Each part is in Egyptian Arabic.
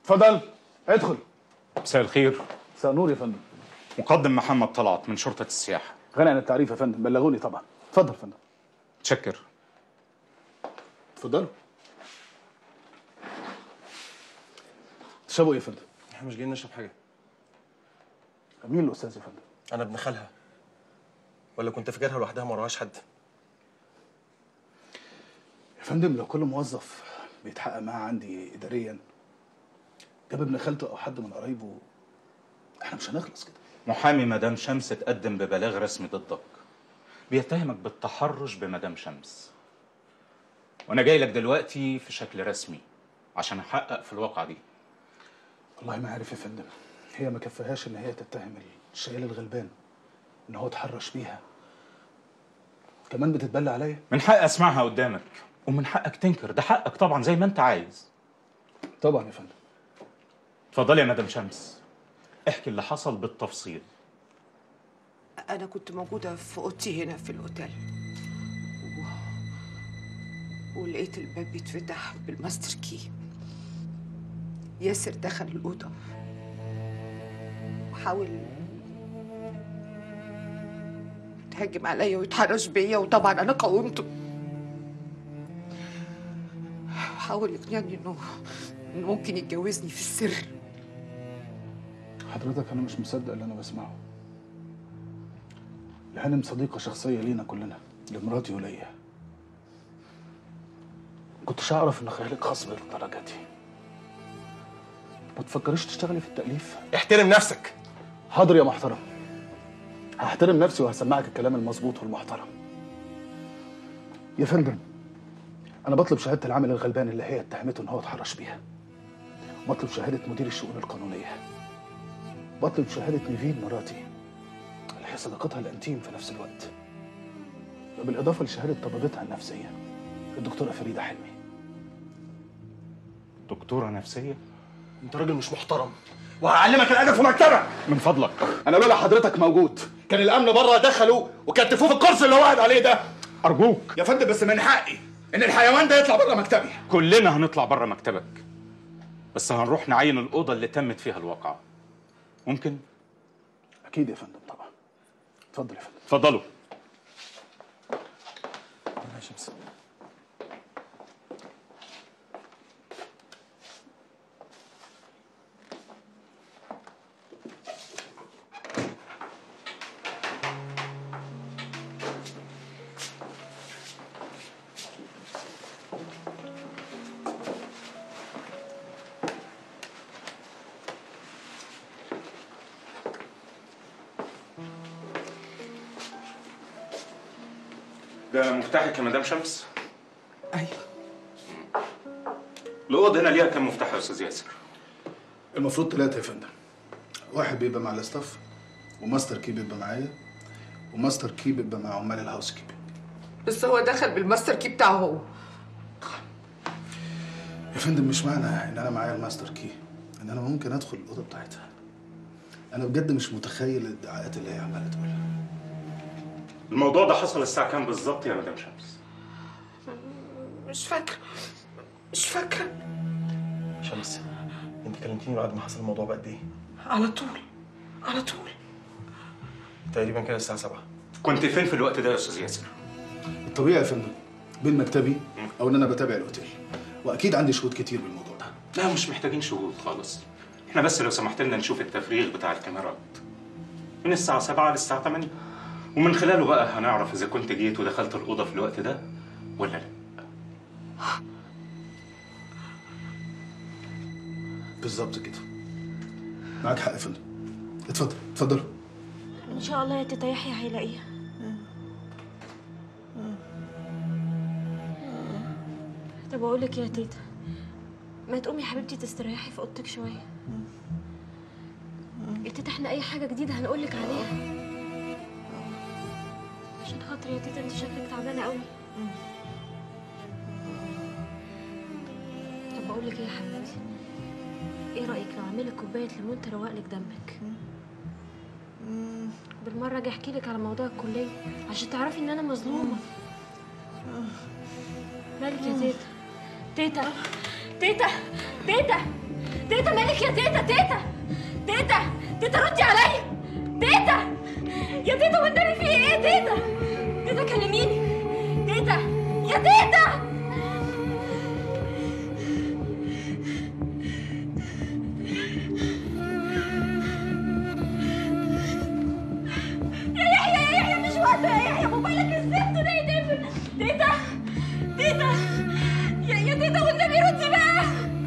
اتفضل ادخل مساء الخير مساء نور يا فندم مقدم محمد طلعت من شرطة السياحة غني عن التعريف يا فندم بلغوني طبعا اتفضل يا فندم تشكر اتفضلوا تشربوا ايه يا فندم؟ احنا مش جايين نشرب حاجه مين الاستاذ يا فندم؟ انا ابن خالها ولا كنت فاكرها لوحدها ما وراهاش حد يا فندم لو كل موظف بيتحقق معاه عندي اداريا جاب ابن خالته او حد من قرايبه احنا مش هنخلص كده محامي مدام شمس تقدم ببلاغ رسمي ضدك بيتهمك بالتحرش بمدام شمس وانا جاي لك دلوقتي في شكل رسمي عشان احقق في الواقعة دي والله ما عارف يا فندم هي ما كفاهاش ان هي تتهم الشيال الغلبان ان هو اتحرش بيها كمان بتتبلى عليا من حق اسمعها قدامك ومن حقك تنكر ده حقك طبعا زي ما انت عايز طبعا يا فندم اتفضلي يا مدام شمس احكي اللي حصل بالتفصيل أنا كنت موجودة في أوضتي هنا في الأوتيل و... ولقيت الباب بيتفتح بالماستر كي ياسر دخل الأوضة وحاول يتهجم عليا ويتحرش بيا وطبعا أنا قاومته حاول يقنعني إنه إنه ممكن يتجوزني في السر حضرتك انا مش مصدق اللي انا بسمعه الهانم صديقه شخصيه لينا كلنا لمراتي وليا كنتش اعرف ان خيالك خاص بالدرجه دي ما تفكريش تشتغلي في التاليف احترم نفسك حاضر يا محترم هحترم نفسي وهسمعك الكلام المظبوط والمحترم يا فندم انا بطلب شهاده العامل الغلبان اللي هي اتهمته ان هو اتحرش بيها بطلب شهاده مدير الشؤون القانونيه بطلب شهاده نيفين مراتي اللي هي صديقتها الانتيم في نفس الوقت بالاضافه لشهاده طبيبتها النفسيه الدكتوره فريده حلمي دكتورة نفسية انت راجل مش محترم وهعلمك الادب في مكتبك من فضلك انا لولا حضرتك موجود كان الامن بره دخلوا وكتفوه في الكرسي اللي هو قاعد عليه ده ارجوك يا فندم بس من حقي ان الحيوان ده يطلع بره مكتبي كلنا هنطلع بره مكتبك بس هنروح نعين الأوضة اللي تمت فيها الواقعة ممكن؟ اكيد يا فندم طبعا اتفضل يا فندم اتفضلوا يا شمس ده مفتاحك يا مدام شمس أيوه الأوض هنا ليها كام مفتاح يا أستاذ ياسر؟ المفروض ثلاثة يا فندم واحد بيبقى مع الاستاف وماستر كي بيبقى معايا وماستر كي بيبقى مع عمال الهاوس كيبنج بس هو دخل بالماستر كي بتاعه هو يا فندم مش معنى ان انا معايا الماستر كي ان انا ممكن ادخل الاوضه بتاعتها انا بجد مش متخيل الادعاءات اللي هي عماله تقولها الموضوع ده حصل الساعة كام بالظبط يا مدام شمس؟ مش فاكرة مش فاكرة شمس انت كلمتيني بعد ما حصل الموضوع بقد ايه على طول على طول تقريبا كده الساعه 7 كنت فين في الوقت ده يا أستاذ ياسر؟ الطبيعي يا فندم بين مكتبي او ان انا بتابع الاوتيل واكيد عندي شهود كتير بالموضوع ده لا مش محتاجين شهود خالص احنا بس لو سمحت لنا نشوف التفريغ بتاع الكاميرات من الساعة 7 للساعة 8 ومن خلاله بقى هنعرف إذا كنت جيت ودخلت الأوضة في الوقت ده ولا لا بالظبط كده معاك حق يا فندم اتفضل اتفضل ان شاء الله يا تيتا يحيى هيلاقيها طب اقول لك يا تيتا ما تقومي يا حبيبتي تستريحي في اوضتك شويه يا تيتا احنا اي حاجه جديده هنقول لك عليها عشان خاطري يا تيتا انت شكلك تعبانه قوي طب بقول لك ايه يا حبيبتي ايه رايك لو اعمل لك كوبايه ليمون تروق لك دمك بالمره اجي احكي لك على موضوع الكليه عشان تعرفي ان انا مظلومه مالك يا تيتا تيتا تيتا تيتا تيتا مالك يا تيتا تيتا تيتا تيتا ردي عليا تيتا يا تيتا والنبي في ايه تيتا تيتا كلميني تيتا يا تيتا يا يحيى يا يحيى مش وقته يا يحيى موبايلك الزفت ده يتقفل تيتا تيتا يا يا تيتا والنبي ردي بقى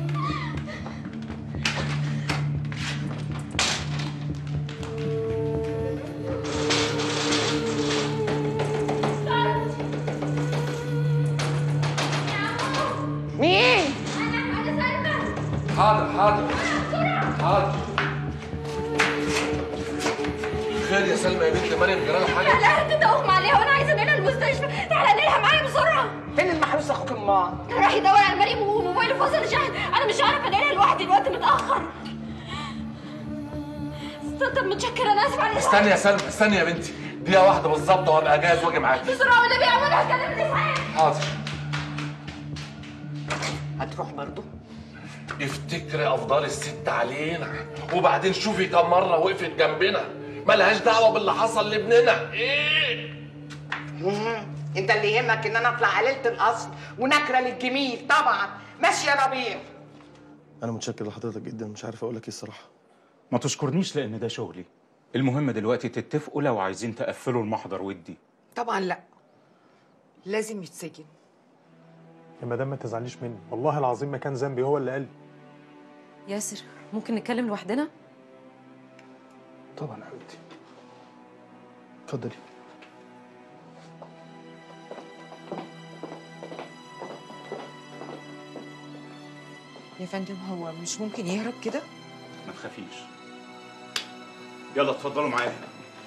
مين؟ حاضر حاضر حاضر خير يا سلمى يا بنت مريم جرالها حاجه لا تيتا اغمى عليها وانا عايزه انقلها المستشفى تعالى انقلها معايا بسرعه فين المحروس اخوك امال؟ راح يدور على مريم وموبايله فصل شحن انا مش هعرف انقلها لوحدي الوقت متاخر طب متشكره انا اسفه على استني يا سلمى استني يا بنتي دقيقه واحده بالظبط وهبقى جاهز واجي معاكي بسرعه والنبي اعملها كلام الاسعاف حاضر هتروح برضو؟ افتكري افضال الست علينا وبعدين شوفي كم مره وقفت جنبنا ملهاش دعوه باللي حصل لابننا ايه انت اللي يهمك ان انا اطلع قليله الاصل ونكره للجميل طبعا ماشي يا ربيع انا متشكر لحضرتك جدا مش عارف اقول لك ايه الصراحه ما تشكرنيش لان ده شغلي المهم دلوقتي تتفقوا لو عايزين تقفلوا المحضر ودي طبعا لا لازم يتسجن يا مدام ما تزعليش مني والله العظيم ما كان ذنبي هو اللي قال لي ياسر ممكن نتكلم لوحدنا؟ طبعا يا حبيبتي اتفضلي يا فندم هو مش ممكن يهرب كده ما تخافيش يلا اتفضلوا معايا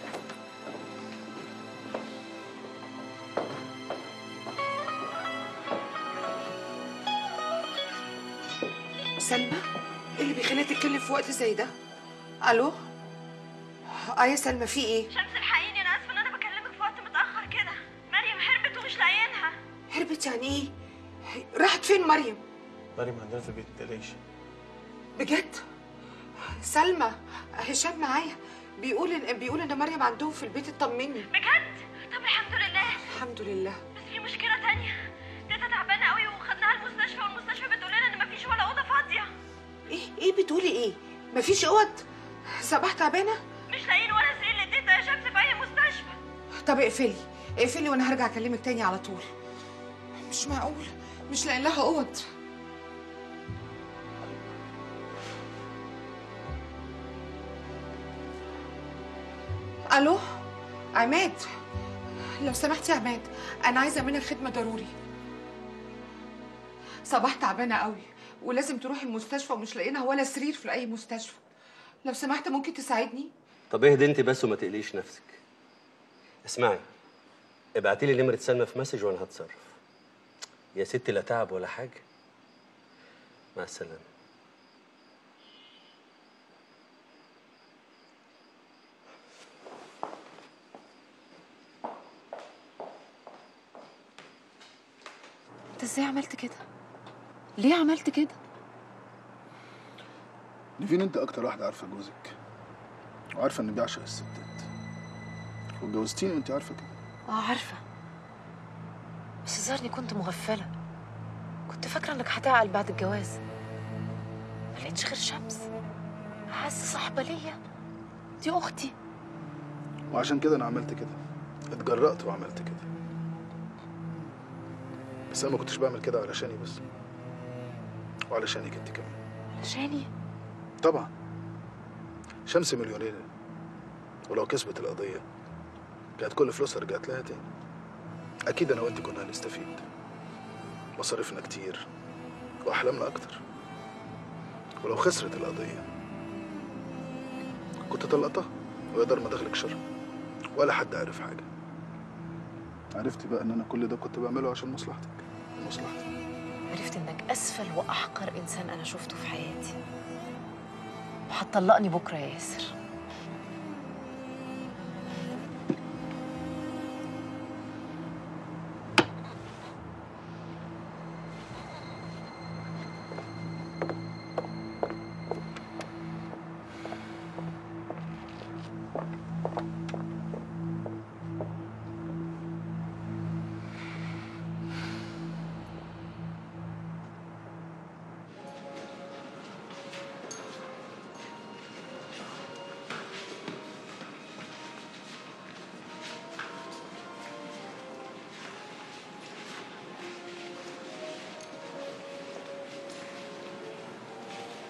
سلمى ايه اللي بيخليها تتكلم في وقت زي ده الو اه يا سلمى في ايه شمس الحقيني انا اسفه ان انا بكلمك في وقت متاخر كده مريم هربت ومش لاقيينها هربت يعني ايه راحت فين مريم مريم عندنا في البيت ما تقلقيش بجد سلمى هشام معايا بيقول ان بيقول ان مريم عندهم في البيت اطمني بجد طب الحمد لله الحمد لله بس في مشكله تانية تيتا تعبانه قوي وخدناها المستشفى والمستشفى بتقول لنا ان مفيش ولا اوضه فاضيه ايه ايه بتقولي ايه مفيش اوض صباح تعبانه مش لاقيين ولا سرير لتيتا يا شمس في اي مستشفى طب اقفلي اقفلي وانا هرجع اكلمك تاني على طول مش معقول مش لاقي لها اوض الو عماد لو سمحت يا عماد انا عايزه منك خدمه ضروري صباح تعبانه قوي ولازم تروحي المستشفى ومش لاقيينها ولا سرير في اي مستشفى لو سمحت ممكن تساعدني طب اهدي انت بس وما تقليش نفسك اسمعي ابعتي لي نمره سلمى في مسج وانا هتصرف يا ستي لا تعب ولا حاجه مع السلامه انت ازاي عملت كده؟ ليه عملت كده؟ نيفين انت اكتر واحده عارفه جوزك وعارفه انه بيعشق الستات واتجوزتيني وانت عارفه كده اه عارفة بس ظهرني كنت مغفلة كنت فاكرة انك هتعقل بعد الجواز ما لقيتش غير شمس أعز صاحبة ليا دي أختي وعشان كده انا عملت كده اتجرأت وعملت كده بس انا ما كنتش بعمل كده علشاني بس وعلشانك انت كمان علشاني طبعا شمس مليونيرة ولو كسبت القضية كانت كل فلوسها رجعت لها تاني أكيد أنا وأنت كنا هنستفيد مصاريفنا كتير وأحلامنا أكتر ولو خسرت القضية كنت طلقتها ويقدر ما دخلك شر ولا حد عارف حاجة عرفت بقى إن أنا كل ده كنت بعمله عشان مصلحتك ومصلحتي عرفت انك أسفل وأحقر إنسان أنا شفته في حياتي وهتطلقني بكرة يا ياسر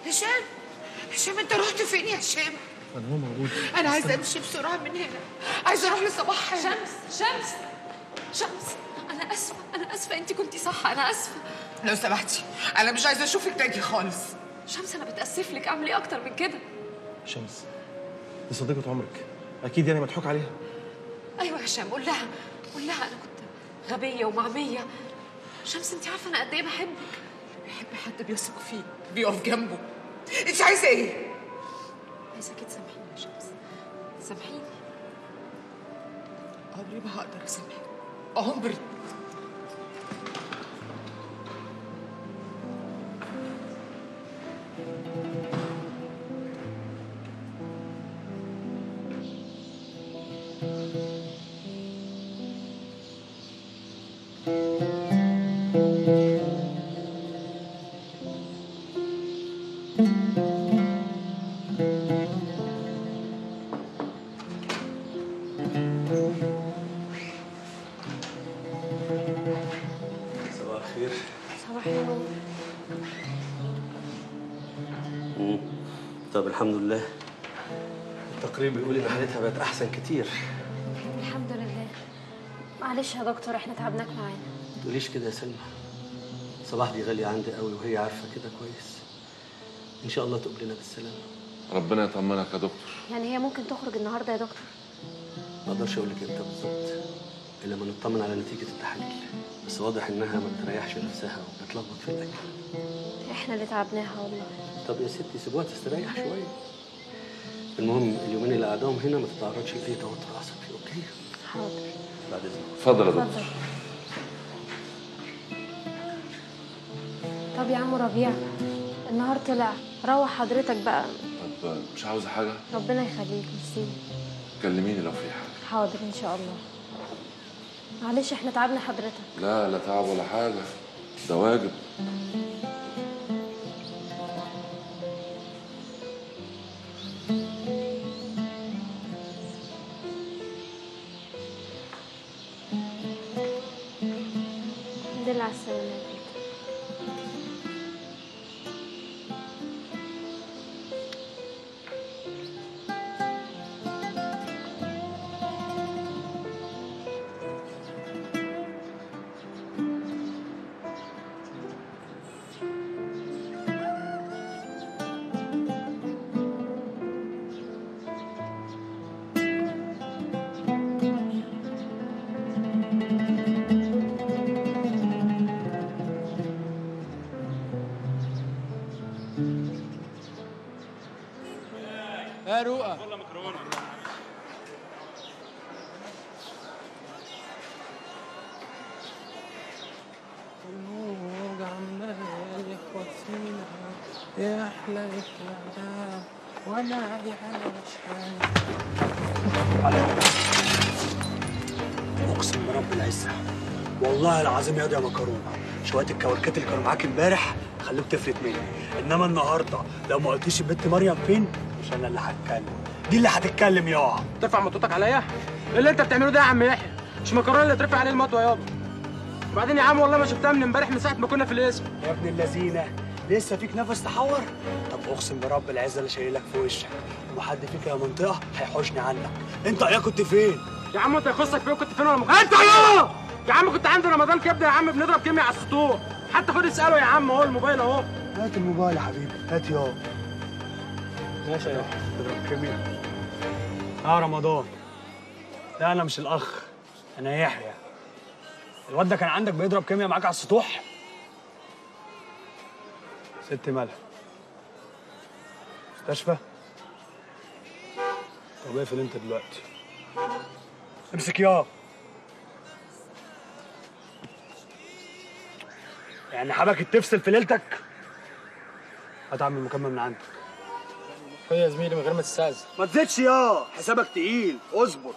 هشام هشام انت رحت فين يا هشام انا هو موجود انا عايزه امشي بسرعه من هنا عايزه اروح لصباح حالا شمس شمس شمس انا اسفه انا اسفه انت كنتي صح انا اسفه لو سمحتي انا مش عايزه اشوفك تاني خالص شمس انا بتاسف لك اعمل ايه اكتر من كده شمس دي صديقة عمرك اكيد يعني مضحوك عليها ايوه يا هشام قول لها قول لها انا كنت غبيه ومعميه شمس انت عارفه انا قد ايه بحبك بحب حد بيثق فيه بيقف جنبه انت عايزه ايه عايزاكي تسامحيني يا شمس سامحيني عمري ما هقدر اسامحك عمري صباح الخير صباح النور مم. طب الحمد لله التقرير بيقول ان حالتها بقت احسن كتير الحمد لله معلش يا دكتور احنا تعبناك معانا ما تقوليش كده يا سلمى صباح دي غالية عندي قوي وهي عارفة كده كويس ان شاء الله تقبلنا بالسلامة ربنا يطمنك يا دكتور يعني هي ممكن تخرج النهارده يا دكتور ما اقدرش اقول لك امتى بالظبط الا ما نطمن على نتيجة التحاليل بس واضح انها ما بتريحش نفسها وبتلخبط في الاكل احنا اللي تعبناها والله طب يا ستي سيبوها تستريح شوية المهم اليومين اللي قعدهم هنا ما تتعرضش لاي توتر عصبي اوكي حاضر بعد اذنك اتفضل يا اتفضل دكتور طب يا عم ربيع النهار طلع روح حضرتك بقى طب مش عاوزه حاجه ربنا يخليك ميرسي كلميني لو في حاجه حاضر ان شاء الله معلش احنا تعبنا حضرتك لا لا تعب ولا حاجه ده واجب الحمد لله على السلامة يا بنتي. يا رؤى الموج عمال يخبط فينا يحلى الكلام وانا عايش اقسم برب العزه والله العظيم يا دي يا مكرونه شويه الكوركات اللي كانوا معاك امبارح خلوك تفلت مني انما النهارده لو ما قلتيش البنت مريم فين مش انا اللي هتكلم دي اللي هتتكلم يا ترفع مطوتك عليا ايه اللي انت بتعمله ده يا عم يحيى مش مكرونه اللي ترفع عليه المطوه يابا وبعدين يا عم والله ما شفتها من امبارح من ساعه ما كنا في الاسم يا ابن اللذينه لسه فيك نفس تحور طب اقسم برب العزه اللي شايلك في وشك وحد فيك يا منطقه هيحوشني عنك انت يا كنت فين يا عم انت يخصك فين كنت فين ولا مك... انت يا يا عم كنت عند رمضان كبده يا عم بنضرب كيمياء على السطوح حتى خد اساله يا عم اهو الموبايل اهو هات الموبايل يا حبيبي هات يا ماشي يا تضرب كيمياء اه رمضان لا انا مش الاخ انا يحيى الواد ده كان عندك بيضرب كيمياء معاك على السطوح ست مالها مستشفى طب اقفل انت دلوقتي امسك يا يعني حبكت تفصل في ليلتك هتعمل مكمل من عندك خد يا زميلي من غير ما تستأذن ما تزيدش يا حسابك تقيل اصبر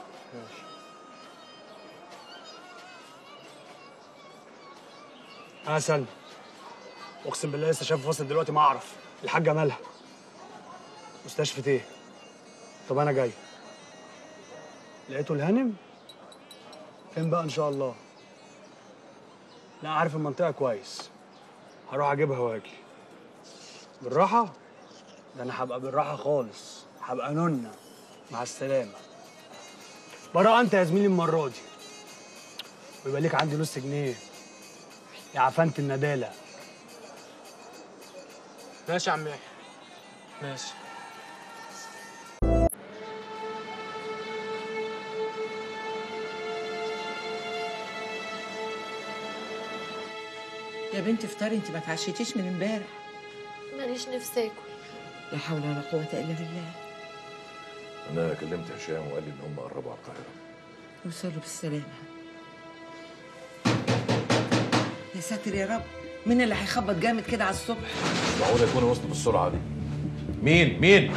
اه سلمى اقسم بالله لسه شايف وصل دلوقتي ما اعرف الحاجه مالها مستشفى ايه طب انا جاي لقيته الهانم فين بقى ان شاء الله لا عارف المنطقه كويس هروح اجيبها واجي بالراحه ده انا هبقى بالراحه خالص هبقى نونه مع السلامه براءة انت يا زميلي المره دي ويبقى ليك عندي نص جنيه يا عفنت الندالة ماشي يا عم يحيى ماشي يا بنتي افطري انت ما اتعشيتيش من امبارح ماليش نفسي اكل لا حول ولا قوه الا بالله انا كلمت هشام وقال لي ان هم قربوا على القاهره وصلوا بالسلامه يا ساتر يا رب مين اللي هيخبط جامد كده على الصبح معقول يكونوا وصلوا بالسرعه دي مين مين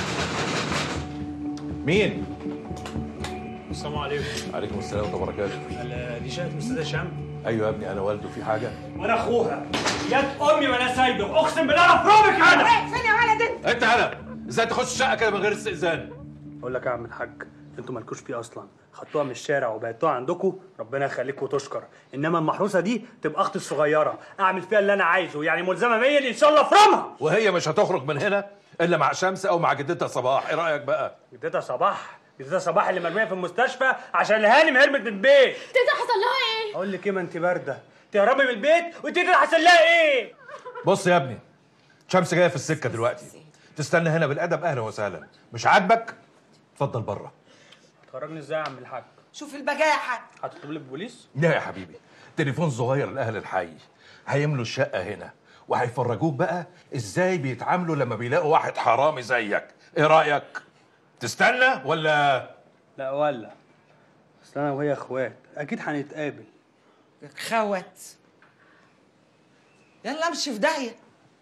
مين السلام عليكم عليكم السلام ورحمه الله وبركاته ال- دي شقه الاستاذ هشام ايوه يا ابني انا والده في حاجه وانا اخوها يد امي وانا سايبك اقسم بالله انا افرمك انا فين يا ولد انت انت هلا ازاي تخش الشقه كده من غير استئذان اقول لك يا عم الحاج انتوا مالكوش فيه اصلا خدتوها من الشارع وبعتوها عندكم ربنا يخليك وتشكر انما المحروسه دي تبقى اختي الصغيره اعمل فيها اللي انا عايزه يعني ملزمه بيا ان شاء الله افرمها وهي مش هتخرج من هنا الا مع شمس او مع جدتها صباح ايه رايك بقى جدتها صباح جدتها صباح اللي مرميه في المستشفى عشان الهانم هربت من البيت تيتا حصل لها ايه؟ اقول لك ايه ما انت بارده تهربي من البيت وانت حصل لها ايه بص يا ابني شمس جايه في السكه دلوقتي تستنى هنا بالادب اهلا وسهلا مش عاجبك اتفضل بره تخرجني ازاي يا عم الحاج شوف البجاحه هتطلب لي البوليس لا يا حبيبي تليفون صغير لاهل الحي هيملوا الشقه هنا وهيفرجوك بقى ازاي بيتعاملوا لما بيلاقوا واحد حرامي زيك ايه رايك تستنى ولا لا ولا اصل انا وهي اخوات اكيد هنتقابل خوت يلا امشي في داهيه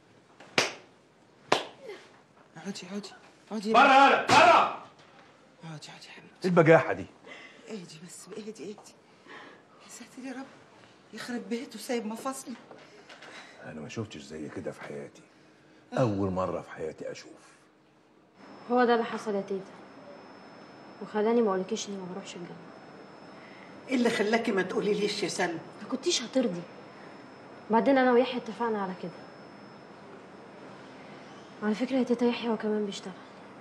اقعدي اقعدي اقعدي بره يالا بره اقعدي اقعدي يا حبيبي ايه البجاحه دي اهدي بس اهدي اهدي يا ساتر يا رب يخرب بيته سايب مفاصلي انا ما شفتش زي كده في حياتي اول مره في حياتي اشوف هو ده اللي حصل يا تيتا وخلاني ما اقولكيش اني ما بروحش الجامعه ايه اللي خلاكي ما تقولي ليش يا سلمى ما كنتيش هترضي بعدين انا ويحيى اتفقنا على كده على فكره يا تيتا يحيى هو كمان بيشتغل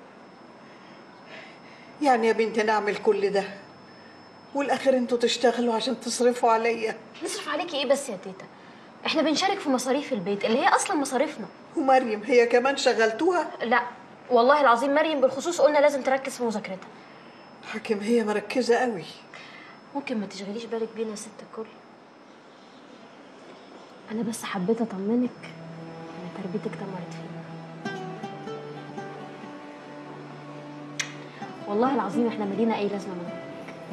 يعني يا بنتي نعمل كل ده والاخر انتوا تشتغلوا عشان تصرفوا عليا نصرف عليكي ايه بس يا تيتا احنا بنشارك في مصاريف البيت اللي هي اصلا مصاريفنا ومريم هي كمان شغلتوها لا والله العظيم مريم بالخصوص قلنا لازم تركز في مذاكرتها حاكم هي مركزه قوي ممكن ما تشغليش بالك بينا يا ست الكل انا بس حبيت اطمنك ان تربيتك تمرت فينا والله العظيم احنا مالينا اي لازمه منك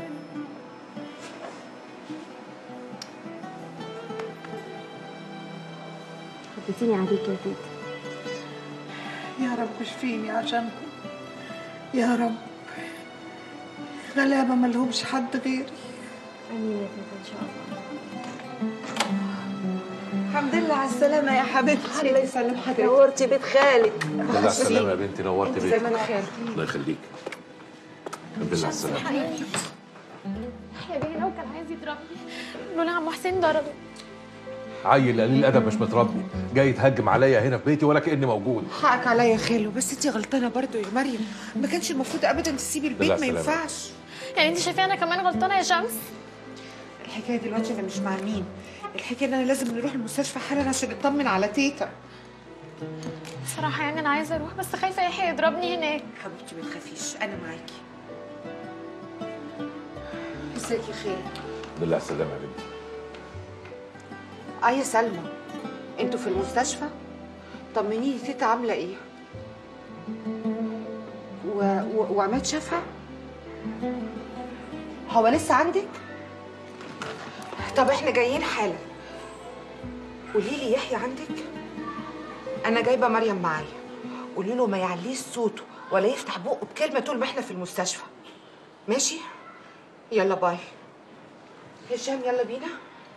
حبيتيني عليك يا تيتا يا رب اشفيني عشانكم يا رب غلابه ملهمش حد غيري امين يا تيتا ان شاء الله الحمد لله على السلامه يا حبيبتي الله يسلم حضرتك نورتي بيت خالك بالله على السلامه يا بنتي نورت انت بيتك زي ما انا خالك الله يخليك بالله على السلامه حقيقي يحيى جه هنا وكان عايز يضربني لولا عم حسين ضربه عيل قليل ادب مش متربي جاي يتهجم عليا هنا في بيتي ولا كاني موجود حقك عليا يا خالو بس انت غلطانه برضو يا مريم ما كانش المفروض ابدا تسيبي البيت بالله ما سلامة. ينفعش يعني انت شايفه انا كمان غلطانه يا شمس الحكايه دلوقتي انا مش مع مين الحكايه ان انا لازم نروح المستشفى حالا عشان نطمن على تيتا بصراحه يعني انا عايزه اروح بس خايفه يحيى يضربني هناك حبيبتي ما تخافيش انا معاكي ازيك يا خالو بالله على السلامه يا بنتي اه يا سلمى انتوا في المستشفى طمنيني تيتا عامله ايه و... و... وعماد شافها هو لسه عندك طب احنا جايين حالا قولي لي يحيى عندك انا جايبه مريم معايا قولي له ما يعليش صوته ولا يفتح بقه بكلمه طول ما احنا في المستشفى ماشي يلا باي هشام يلا بينا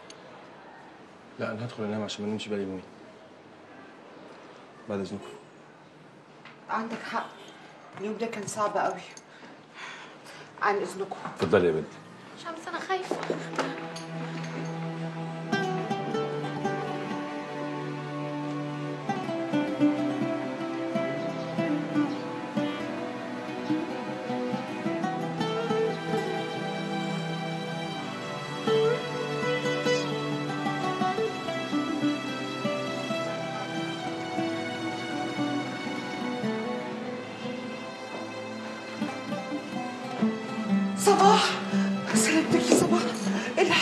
لا انا هدخل انام عشان ما نمشي بالي يومين بعد اذنكم عندك حق اليوم ده كان صعب قوي عن اذنكم اتفضلي يا بنتي شمس انا خايفه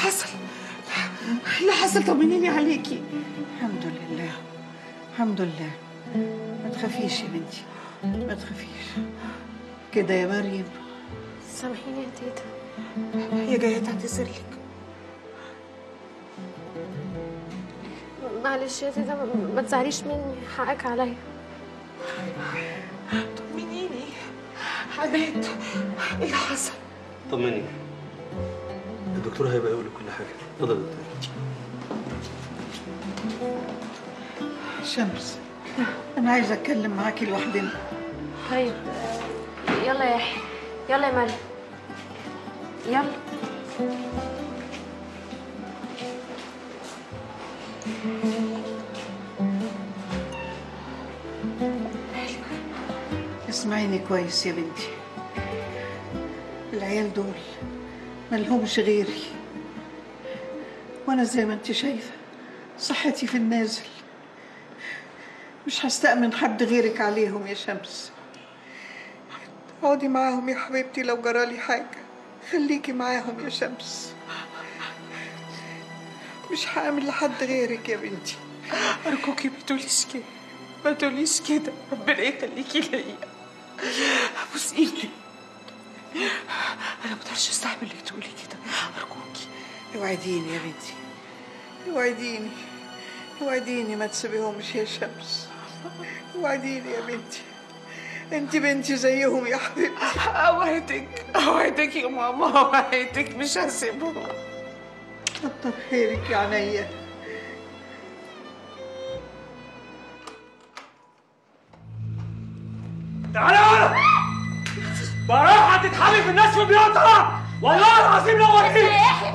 حصل اللي حصل طمنيني عليكي الحمد لله الحمد لله ما تخافيش يا بنتي ما تخافيش كده يا مريم سامحيني يا تيتا هي جايه تعتذر لك معلش يا تيتا ما- ما تزعليش مني حقك عليا طمنيني حبيت ايه اللي حصل طمني الدكتور هيبقى يقول لك كل حاجه اتفضل يا دكتور شمس انا عايزه اتكلم معاكي لوحدنا طيب آه، يلا يا يحيى يلا يا مريم يلا اسمعيني كويس يا بنتي العيال دول ملهمش غيري وانا زي ما انت شايفه صحتي في النازل مش هستأمن حد غيرك عليهم يا شمس اقعدي معاهم يا حبيبتي لو جرالي حاجة خليكي معاهم يا شمس مش هعمل لحد غيرك يا بنتي ارجوكي ما تقوليش كده ما تقوليش كده ربنا يخليكي ليا ابوس ايدك انا ما اقدرش استحمل اللي تقولي كده ارجوكي اوعديني يا بنتي اوعديني اوعديني ما تسيبيهمش يا شمس اوعديني يا بنتي انت بنتي زيهم يا حبيبتي اوعدك اوعدك يا ماما اوعدك مش هسيبهم كتر خيرك يا عينيا تعالى هنا براحة تتحمي في الناس في بيوتها والله العظيم لو وكيل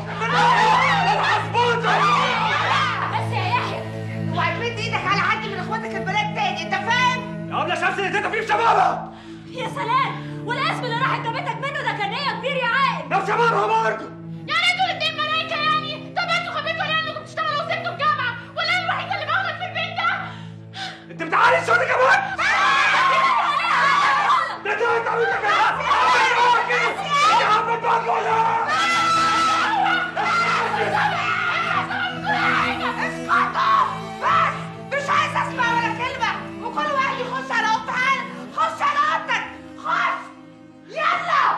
بس يا يحيى اوعى تمد ايدك على حد من اخواتك البنات تاني انت فاهم؟ يا ابله شمس اللي في شبابها يا سلام والاسم اللي راحت جابتك منه ده كان هي كبير يا عائل نفس شبابها برضه يعني انتوا الاثنين ملايكه يعني؟ طب انتوا خبيتوا ليه انكم بتشتغلوا وسبتوا الجامعه؟ ولا انا الوحيده اللي باخدك في البيت ده؟ انت بتعالي صوتك كمان ده انت بتعمل كده يا عم البطل ولا اسكتوا بس مش عايزه اسمع ولا كلمه وكل واحد يخش على اوضته حالا خش على اوضتك خش يلا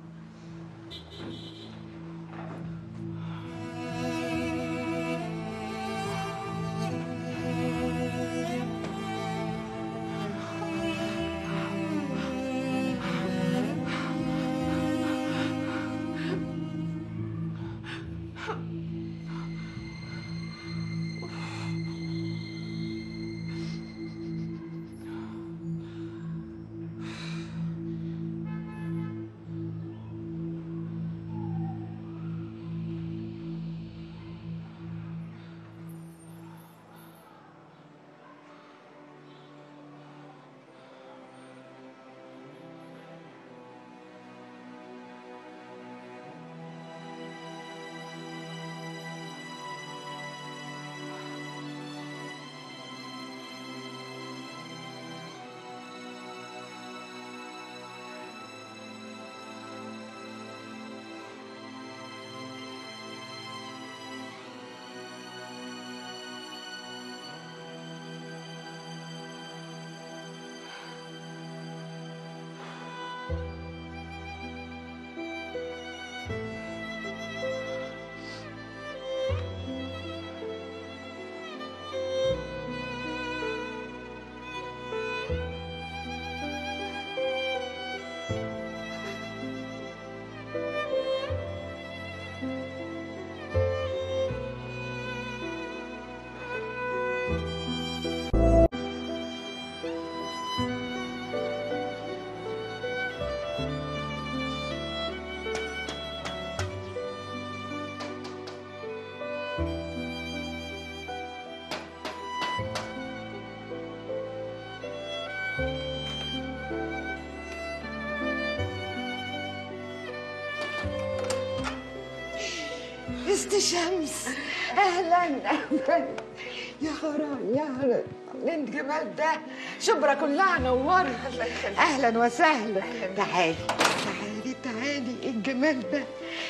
است شمس اهلا اهلا يا خران يا هلا من الجمال ده شبرا كلها نورت اهلا وسهلا تعالي تعالي تعالي إيه الجمال ده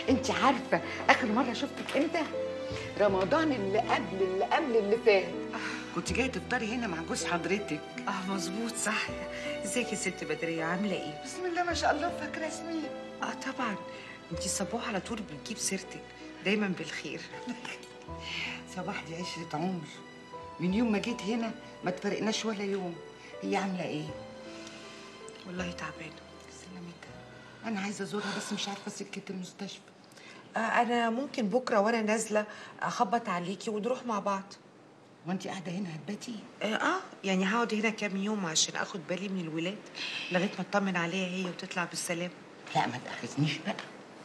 انت عارفه اخر مره شفتك امتى رمضان اللي قبل اللي قبل اللي فات كنت جايه تفطري هنا مع جوز حضرتك اه مظبوط صح ازيك يا ست بدريه عامله ايه بسم الله ما شاء الله فاكره اسمي اه طبعا انتي صبوح على طول بتجيب سيرتك دايما بالخير صباح دي عشرة عمر من يوم ما جيت هنا ما تفرقناش ولا يوم هي عامله ايه والله تعبانه سلامتها انا عايزه ازورها بس مش عارفه سكه المستشفى آه انا ممكن بكره وانا نازله اخبط عليكي ونروح مع بعض وانت قاعده هنا هتباتي آه, اه يعني هقعد هنا كام يوم عشان اخد بالي من الولاد لغايه ما اطمن عليها هي وتطلع بالسلامه لا ما تاخذنيش بقى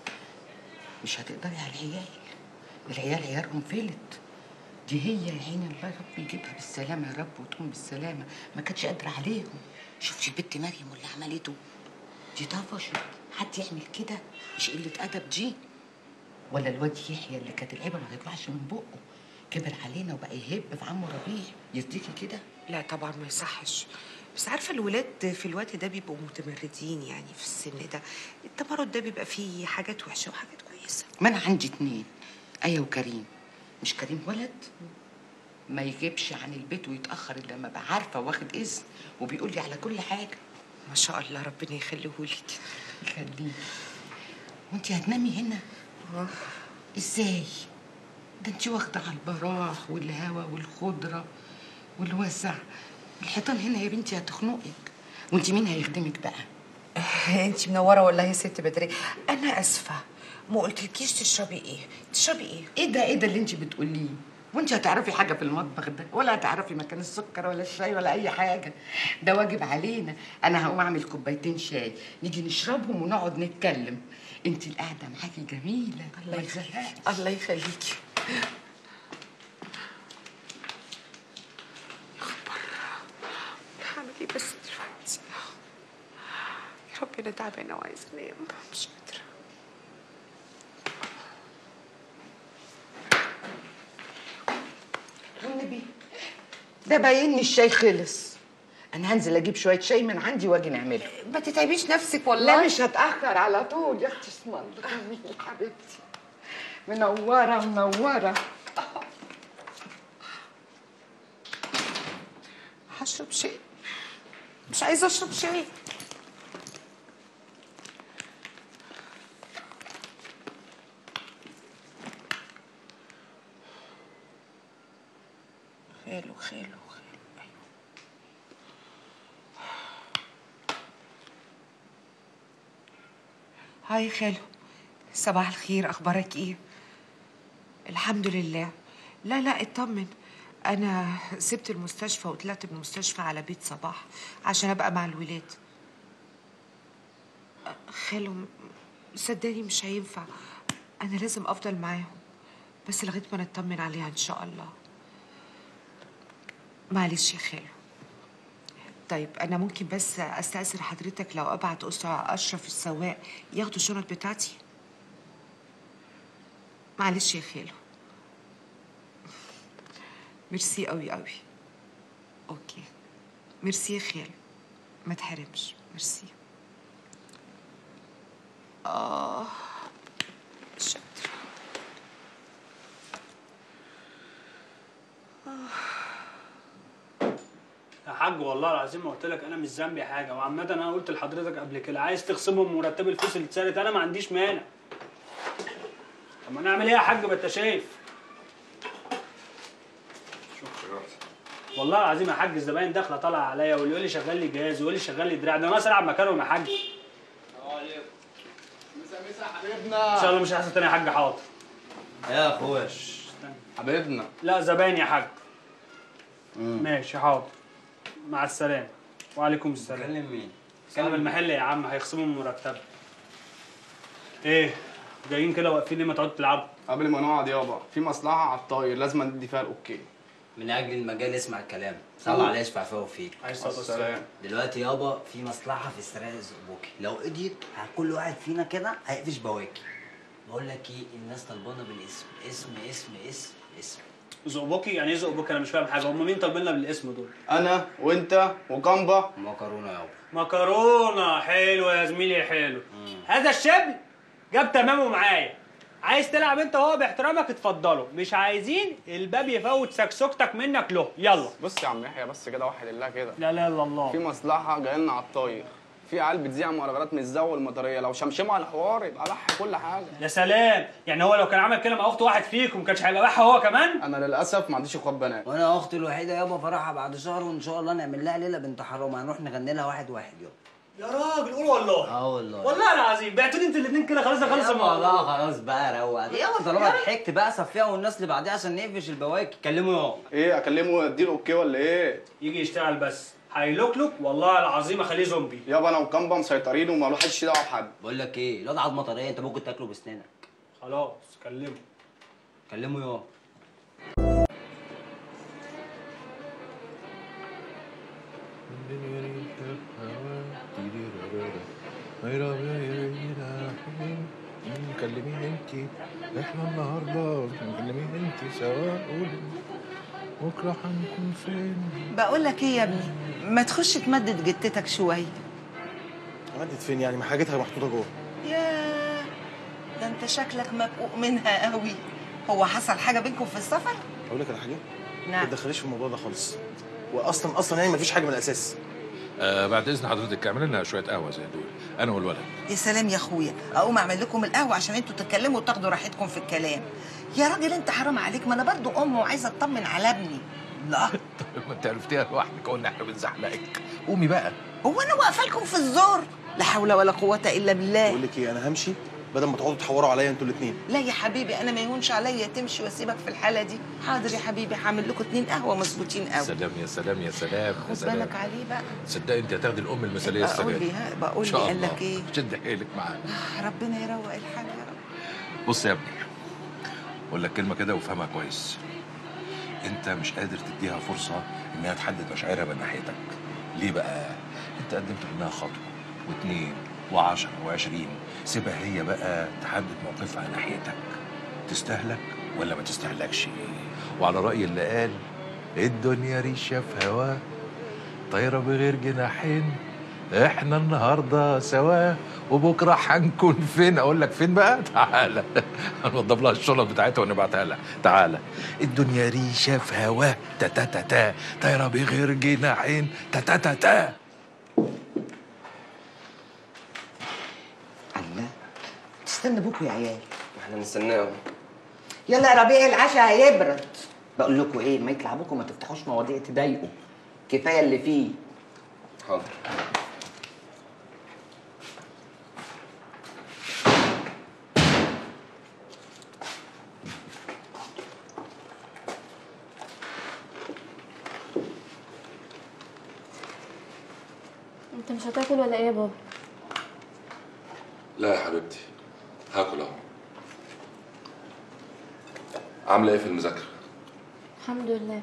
مش هتقدري على العيال العيال عيالهم فلت دي هي يا عيني الله يا رب يجيبها بالسلامه يا رب وتقوم بالسلامه ما كانتش قادره عليهم شفتي البت مريم واللي عملته دي طفشت حد يعمل كده مش قله ادب دي ولا الواد يحيى اللي كانت العيبه ما تطلعش من بقه كبر علينا وبقى يهب في عمه ربيع يرضيكي كده لا طبعا ما يصحش بس عارفه الولاد في الوقت ده بيبقوا متمردين يعني في السن ده التمرد ده بيبقى فيه حاجات وحشه وحاجات كويسه ما انا عندي اتنين ايه وكريم مش كريم ولد ما يجيبش عن البيت ويتاخر الا لما ابقى عارفه واخد اذن وبيقول لي على كل حاجه ما شاء الله ربنا يخليهولك يخليك وانت هتنامي هنا ازاي ده انت واخده على البراح والهوا والخضره والوسع الحيطان هنا يا بنتي هتخنقك وانت مين هيخدمك بقى انت منوره والله يا ست بدري انا اسفه ما قلتلكيش تشربي ايه تشربي ايه ايه ده ايه ده اللي انت بتقوليه وانت هتعرفي حاجه في المطبخ ده ولا هتعرفي مكان السكر ولا الشاي ولا اي حاجه ده واجب علينا انا هقوم اعمل كوبايتين شاي نيجي نشربهم ونقعد نتكلم انت القعده معاكي جميله الله ما يخليكي يزهقش. الله يخليكي هعمل ايه بس دلوقتي يا رب انا تعبانه وعايزه انام مش قادره والنبي ده باين لي الشاي خلص انا هنزل اجيب شويه شاي من عندي واجي نعمله ما تتعبيش نفسك والله لا مش هتاخر على طول يا اختي اسم الله جميل حبيبتي منوره منوره هشرب شاي مش عايزه اشرب شاي خاله خاله خاله ايوه هاي خالو صباح الخير اخبارك ايه الحمد لله لا لا اطمن انا سبت المستشفى وطلعت من المستشفى على بيت صباح عشان ابقى مع الولاد خالو م- صدقني مش هينفع انا لازم افضل معاهم بس لغايه ما نطمن عليها ان شاء الله معلش يا خالو طيب انا ممكن بس استاذن حضرتك لو ابعت اسره اشرف السواق ياخدوا الشنط بتاعتي معلش يا خالو ميرسي قوي قوي اوكي ميرسي يا خالو ما تحرمش ميرسي اه مش قادرة. يا حاج والله العظيم ما قلت لك انا مش ذنبي حاجه وعامه انا قلت لحضرتك قبل كده عايز تخصمهم مرتب الفلوس اللي اتسالت انا ما عنديش مانع طب ما نعمل ايه يا حاج ما انت شايف والله العظيم يا حاج الزباين داخله طالعه عليا واللي يقول لي شغال لي جهاز ويقول لي شغال لي دراع ده انا اسرع مكانهم يا حاج ان شاء الله مش هيحصل تاني يا حاج حاضر يا اخوش حبيبنا لا زباين يا حاج ماشي حاضر مع السلامه وعليكم السلام كلم مين؟ صاحب المحل يا عم هيخصموا من مرتب ايه جايين كده واقفين ليه ما تقعدوا تلعبوا قبل ما نقعد يابا في مصلحة على الطاير لازم ندي فيها الاوكي من اجل المجال اسمع الكلام قول. صلى عليه يشفع فيه وفيك عليه الصلاة والسلام. دلوقتي يابا في مصلحه في استراحه زقبوكي لو قضيت كل واحد فينا كده هيقفش بواكي بقول لك ايه الناس طلبانه بالاسم اسم اسم اسم اسم زقبوكي يعني ايه زقبوكي انا مش فاهم حاجه هم مين طالبين لنا بالاسم دول انا وانت وكامبا مكرونه يابا مكرونه حلو يا زميلي حلو هذا الشبل جاب تمامه معايا عايز تلعب انت وهو باحترامك اتفضلوا مش عايزين الباب يفوت سكسوكتك منك له يلا بص يا عم يحيى بس كده واحد الله كده لا لا الا الله في مصلحه جايه لنا على الطاير في عيال بتذيع مهرجانات من الزو والمطريه لو شمشموا على الحوار يبقى بح كل حاجه يا سلام يعني هو لو كان عمل كده مع اخت واحد فيكم ما كانش هيبقى بحه هو كمان انا للاسف ما عنديش اخوات بنات وانا اختي الوحيده يابا فرحها بعد شهر وان شاء الله نعمل لها ليله بنت حرام هنروح نغني لها واحد واحد يابا يا راجل قول والله اه والله والله العظيم بعتوني انتوا الاثنين كده خلاص خلص يابا الموضوع لا خلاص بقى روق يابا طالما ضحكت بقى صفيها والناس اللي بعديها عشان نقفش البواكي كلموا يابا ايه اكلمه اديله اوكي ولا ايه يجي يشتغل بس هيلوكلوك والله العظيم اخليه زومبي يابا انا وكامبا مسيطرين وما حدش دعوه بحد بقول لك ايه الواد عض مطريه انت ممكن تاكله بسنانك خلاص كلمه كلمه يابا كلميني انت احنا النهارده كلميني انت سوا قولي بكره هنكون فين بقول لك ايه يا ابني ما تخش تمدد جتتك شويه عدت فين يعني ما حاجتها محطوطه جوه ياه ده انت شكلك مبقوق منها قوي هو حصل حاجه بينكم في السفر اقول لك على حاجه نعم. ما تدخليش في الموضوع ده خالص واصلا اصلا يعني ما فيش حاجه من الاساس آه بعد اذن حضرتك اعمل لنا شويه قهوه زي دول انا والولد يا سلام يا اخويا اقوم اعمل لكم القهوه عشان انتوا تتكلموا وتاخدوا راحتكم في الكلام يا راجل انت حرام عليك ما انا برضو ام وعايزه اطمن على ابني لا طيب ما انت عرفتيها لوحدك قلنا احنا بنزحلقك قومي بقى هو انا واقفه لكم في الزور لا حول ولا قوه الا بالله بقول لك ايه انا همشي بدل ما تقعدوا تحوروا عليا انتوا الاثنين لا يا حبيبي انا ما يهونش عليا تمشي واسيبك في الحاله دي حاضر يا حبيبي هعمل لكم اتنين قهوه مظبوطين قوي سلام يا سلام يا سلام يا خد سلام بالك عليه بقى صدقني انت هتاخدي الام المثاليه بقى السنه قول دي لي ها بقول إن لي شاء قال لك الله. ايه شد حيلك معانا آه، ربنا يروق الحال يا رب بص يا ابني اقول لك كلمه كده وافهمها كويس انت مش قادر تديها فرصه انها تحدد مشاعرها من ناحيتك ليه بقى انت قدمت منها خطوه واثنين وعشرة وعشرين سيبها هي بقى تحدد موقفها ناحيتك تستهلك ولا ما تستهلكش وعلى رأي اللي قال الدنيا ريشة في هوا طايرة بغير جناحين احنا النهارده سوا وبكره هنكون فين اقول لك فين بقى تعالى هنوضب لها الشنط بتاعتها ونبعتها لها تعالى الدنيا ريشه في هوا تا تا تا تا طايره بغير جناحين تا تا تا تا الله تستنى بكره يا عيال احنا مستناه يلا يا ربيع العشاء هيبرد بقول لكم ايه ما يطلع بكم ما تفتحوش مواضيع تضايقوا كفايه اللي فيه حاضر انت مش هتاكل ولا ايه يا بابا لا يا حبيبتي هاكل اهو عامله ايه في المذاكره الحمد لله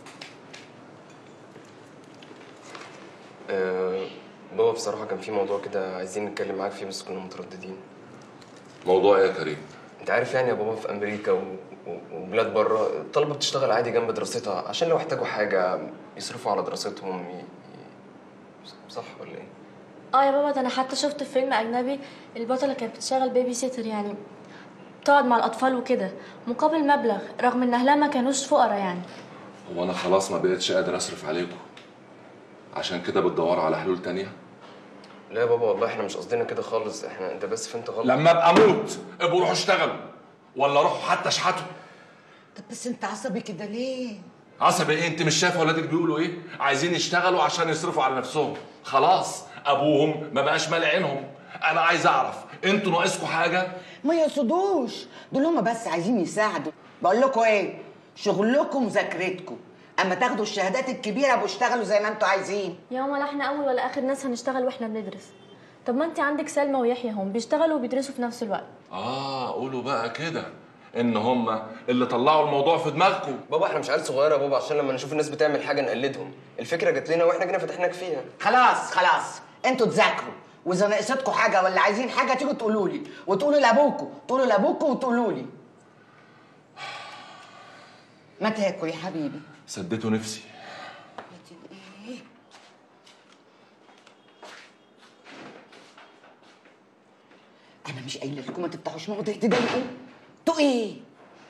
آه بابا بصراحة كان في موضوع كده عايزين نتكلم معاك فيه بس كنا مترددين موضوع ايه يا كريم انت عارف يعني يا بابا في امريكا و... و... وبلاد بره الطلبة بتشتغل عادي جنب دراستها عشان لو احتاجوا حاجة يصرفوا على دراستهم ي... ي... صح ولا ايه؟ اه يا بابا ده انا حتى شفت في فيلم اجنبي البطله كانت بتشتغل بيبي سيتر يعني تقعد مع الاطفال وكده مقابل مبلغ رغم ان اهلها ما كانوش فقراء يعني هو انا خلاص ما بقتش قادر اصرف عليكم عشان كده بتدوروا على حلول تانية لا يا بابا والله احنا مش قصدنا كده خالص احنا انت بس فهمت غلط لما ابقى اموت ابقوا روحوا اشتغلوا ولا روحوا حتى اشحتوا طب بس انت عصبي كده ليه عصبي ايه انت مش شايفه ولادك بيقولوا ايه عايزين يشتغلوا عشان يصرفوا على نفسهم خلاص ابوهم ما بقاش مالي عينهم انا عايز اعرف انتوا ناقصكم حاجه ما يقصدوش دول هما بس عايزين يساعدوا بقول لكم ايه شغلكم مذاكرتكم اما تاخدوا الشهادات الكبيره واشتغلوا زي ما انتوا عايزين يا ماما لا احنا اول ولا اخر ناس هنشتغل واحنا بندرس طب ما انت عندك سلمى ويحيى هم بيشتغلوا وبيدرسوا في نفس الوقت اه قولوا بقى كده ان هم اللي طلعوا الموضوع في دماغكم بابا احنا مش عيال صغيره يا بابا عشان لما نشوف الناس بتعمل حاجه نقلدهم الفكره جات لنا واحنا جينا فتحناك فيها خلاص خلاص انتوا تذاكروا واذا ناقصتكم حاجه ولا عايزين حاجه تيجوا تقولوا لي وتقولوا لابوكوا تقولوا لابوكوا وتقولوا لي ما تاكل يا حبيبي سديتوا نفسي ايه انا مش قايله لكم ما تفتحوش مواضيع تضايقوا تو ايه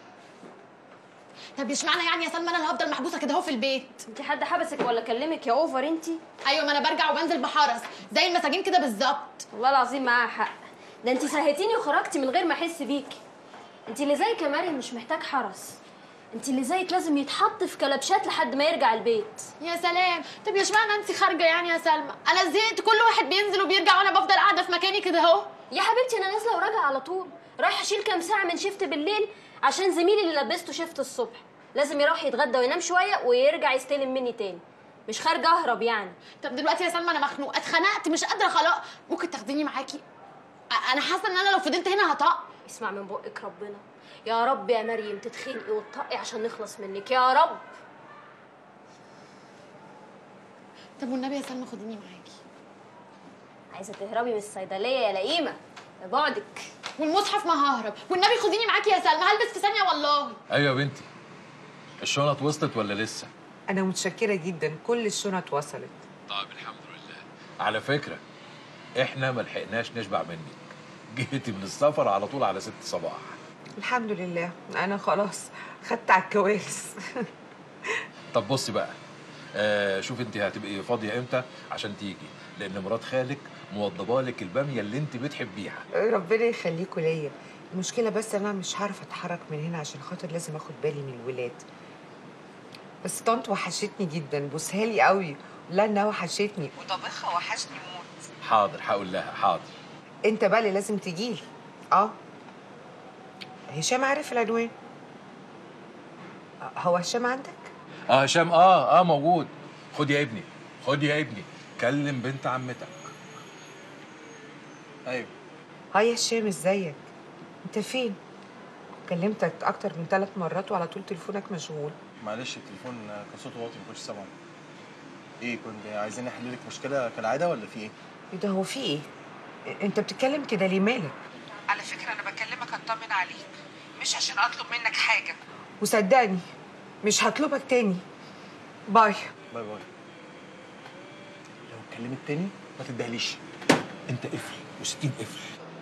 طب اشمعنى يعني يا سلمى انا اللي هفضل محبوسه كده اهو في البيت انت حد حبسك ولا كلمك يا اوفر انت ايوه ما انا برجع وبنزل بحرس زي المساجين كده بالظبط والله العظيم معاها حق ده انت سهيتيني وخرجتي من غير ما احس بيكي انت اللي زيك يا مريم مش محتاج حرس انت اللي زيك لازم يتحط في كلبشات لحد ما يرجع البيت يا سلام طب يا اشمعنى انت خارجه يعني يا سلمى انا زهقت كل واحد بينزل وبيرجع وانا بفضل قاعده في مكاني كده اهو يا حبيبتي انا نازله وراجعه على طول رايحه اشيل كام ساعه من شيفت بالليل عشان زميلي اللي لبسته شيفت الصبح لازم يروح يتغدى وينام شويه ويرجع يستلم مني تاني مش خارجه اهرب يعني طب دلوقتي يا سلمى انا مخنوقه اتخنقت مش قادره خلاص ممكن تاخديني معاكي أ- انا حاسه ان انا لو فضلت هنا هطق اسمع من بقك ربنا يا رب يا مريم تتخنقي وتطقي عشان نخلص منك يا رب طب والنبي يا سلمى خديني معاكي عايزه تهربي من الصيدليه يا لئيمه بعدك والمصحف ما ههرب والنبي خديني معاكي يا سلمى هلبس في ثانيه والله ايوه يا بنتي الشنط وصلت ولا لسه انا متشكره جدا كل الشنط وصلت طيب الحمد لله على فكره احنا ما لحقناش نشبع منك جيتي من السفر على طول على ست صباح الحمد لله انا خلاص خدت على الكوارث طب بصي بقى آه شوف انت هتبقي فاضيه امتى عشان تيجي لان مرات خالك موضبه لك الباميه اللي انت بتحبيها ربنا يخليكوا ليا المشكله بس انا مش هعرف اتحرك من هنا عشان خاطر لازم اخد بالي من الولاد بس طنط وحشتني جدا بوسها لي قوي لا انها وحشتني وطبخها وحشني موت حاضر هقول لها حاضر انت بقى اللي لازم تجيلي اه هشام عارف العنوان هو هشام عندك اه هشام اه اه موجود خد يا ابني خد يا ابني كلم بنت عمتك ايوه هاي يا هشام ازيك انت فين كلمتك اكتر من ثلاث مرات وعلى طول تليفونك مشغول معلش التليفون كان صوته واطي ما كنتش سامعه ايه كنت عايزين نحل لك مشكله كالعاده ولا في ايه ايه ده هو في ايه انت بتتكلم كده ليه مالك على فكره انا بكلمك اطمن عليك مش عشان اطلب منك حاجه وصدقني مش هطلبك تاني باي باي باي لو اتكلمت تاني ما تدهليش انت قفل وستين قفل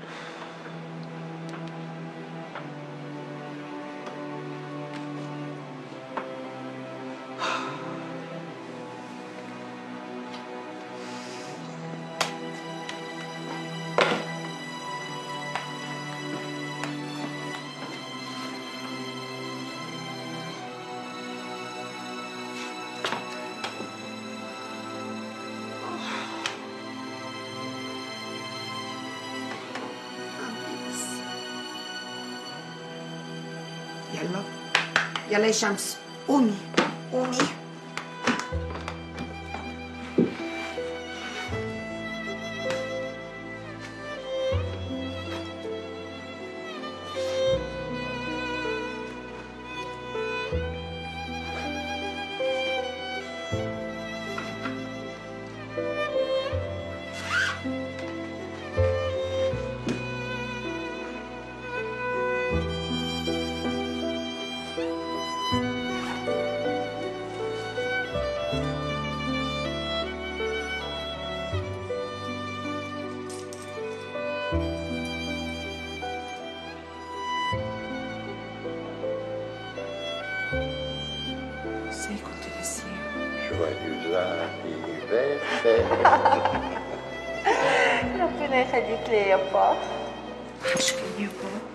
يلا يلا يا شمس قومي قومي ازاي كنت ناسيه Joyeux anniversaire. ربنا يخليك ليا يا بابا وحشكني يا بابا